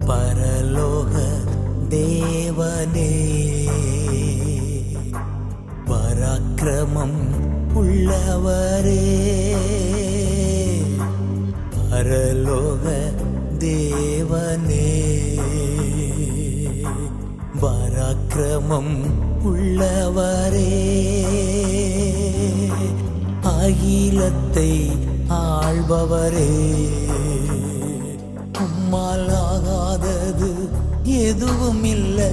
பரலோக தேவனே பராக்கிரமம் உள்ளவரே பரலோக தேவனே பராக்கிரமம் உள்ளவரே அகிலத்தை ஆள்பவரே உம்மால் ஆகாதது எதுவும் இல்லை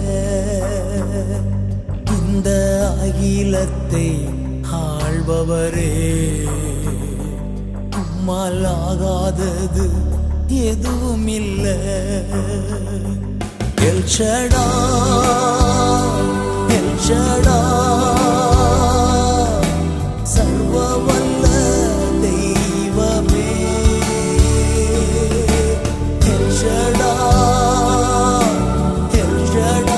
இந்த அகிலத்தை ஆள்பவரே உம்மால் ஆகாதது எதுவும் இல்லை எல்ஷடா எல்ஷடா சர்வ வல்ல தெய்வமே எல்ஷடா எல்ஷடா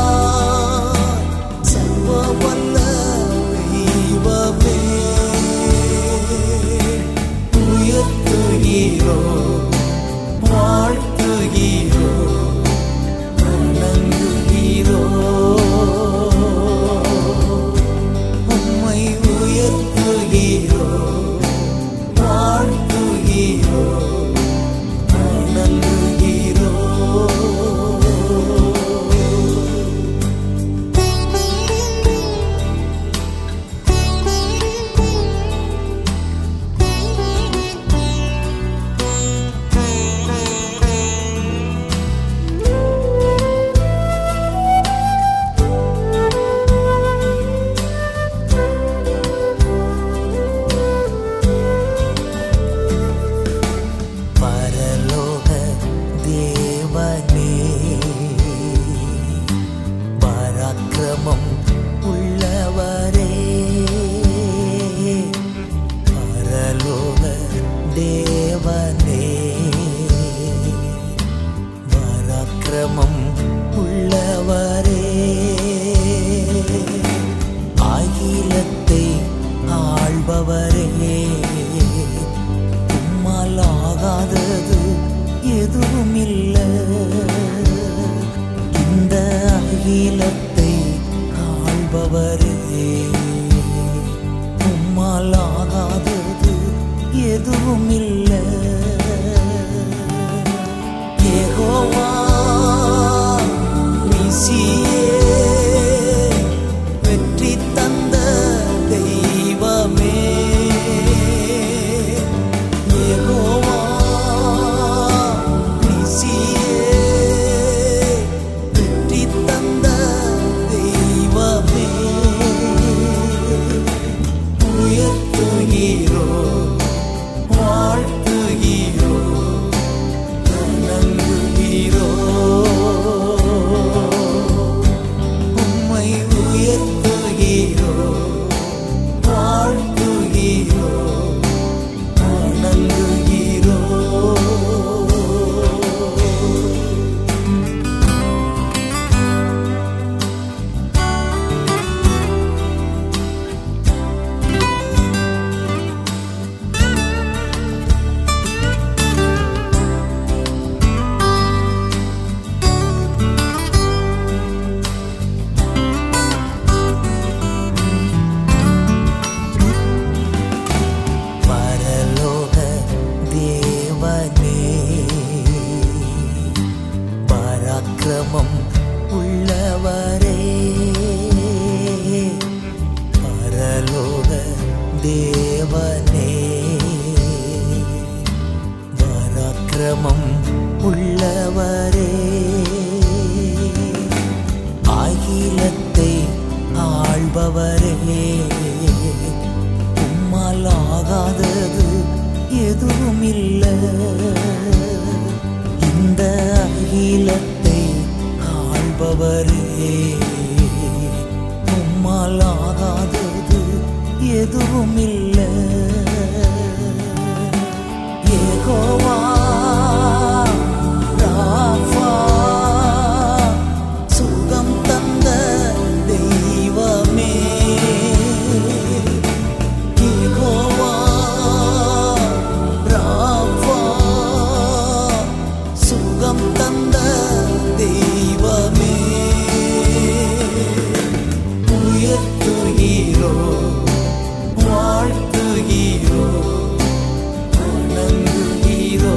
சர்வ வல்ல தெய்வமே உயர்த்துகிறோ வாழ்த்துகிறோ வணங்குகிறோ உம்மை உயர்த்துகிறோ வாழ்த்துகிறோ வணங்குகிறோ பரலோக தேவனே பராக்கிரமம் உள்ளவரே பரலோக தேவனே பராக்கிரமம் உள்ளவரே அகிலத்தை ஆள்பவரே உம்மால் ஆகாதது எதுவும் இல்லை இந்த அகிலத்தை ஆள்பவரே உம்மால் ஆகாதது எதுவும் இல்லை யெகோவா நீசியே வெற்றி தந்த தெய்வமே யெகோவா நீசியே வெற்றி தந்த தெய்வமே உயர்த்துகிறோ வாழ்த்துகிறோ வணங்குகிறோ உம்மை உயர்த்துகிறோ வாழ்த்துகிறோ வணங்குகிறோ பரலோக தேவனே பராக்கிரமம் உள்ளவரே பரலோக தேவனே பராக்கிரமம் உள்ளவரே அகிலத்தை ஆள்பவரே உம்மால் ஆகாதது எதுவும் இல்லை இந்த அகிலத்தை ஆள்பவரே உம்மால் ஆகாதது எதுவும் இல்லை யெகோவா ராஃபா சுகம் தந்த தெய்வமே யெகோவா ராஃபா சுகம் தந்த தெய்வமே உயர்த்துகிறோ வாழ்த்துகிறோ வணங்குகிறோ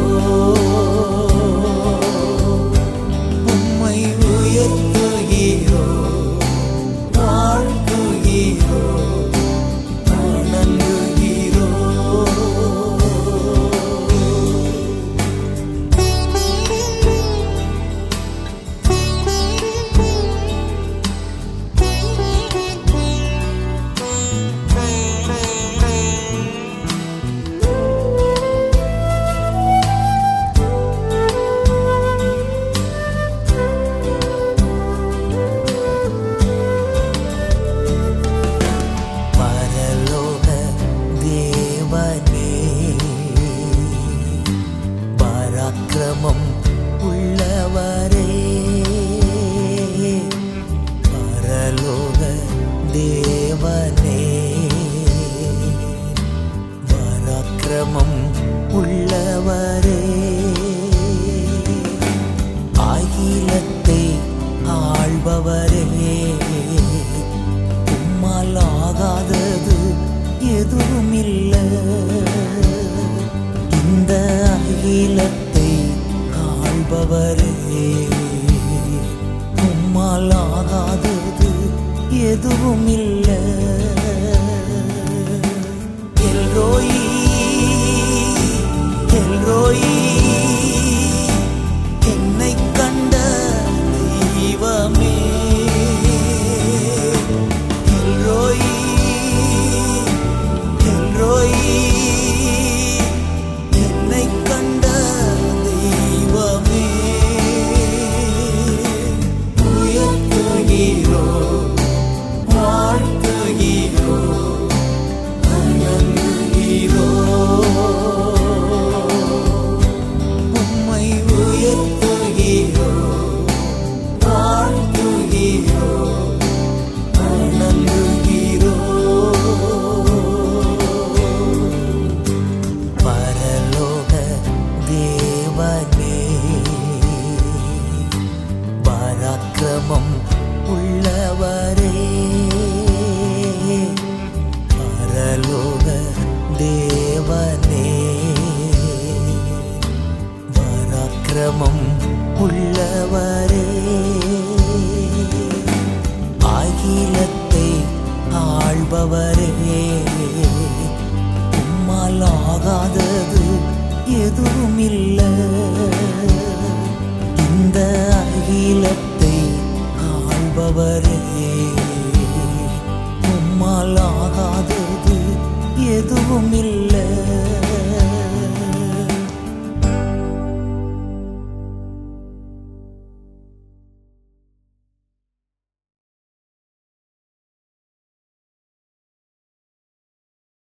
உம்மை உயர்த்துகிறோ வாழ்த்துகிறோ வணங்குகிறோ பரலோக தேவனே பராக்கிரமம் உள்ளவரே பரலோக தேவனே பராக்கிரமம் உள்ளவரே அகிலத்தை ஆள்பவரே உம்மால் ஆகாதது எதுவும் இல்ல இந்த அகிலத்தை ஆள்பவரே உம்மால் ஆகாதது எதுவும் இல்ல எல்ரோயி எல்ரோயி என்னை கண்ட தெய்வமே எல்ரோயி எல்ரோயி என்னை கண்ட தெய்வமே உயர்த்துகிறோ வாழ்த்துகிறோ வணங்குகிறோ உம்மை உயர்த்துகிறோ வாழ்த்துகிறோ வணங்குகிறோ பரலோக தேவனே பராக்கிரமம் உள்ளவரே பரலோக தேவனே பராக்கிரமம் உள்ளவரே அகிலத்தை ஆள்பவரே உம்மால் ஆகாதது எதுவும் இல்ல இந்த அகிலத்தை ஆள்பவரே உம்மால் ஆகாதது எதுவும் இல்லை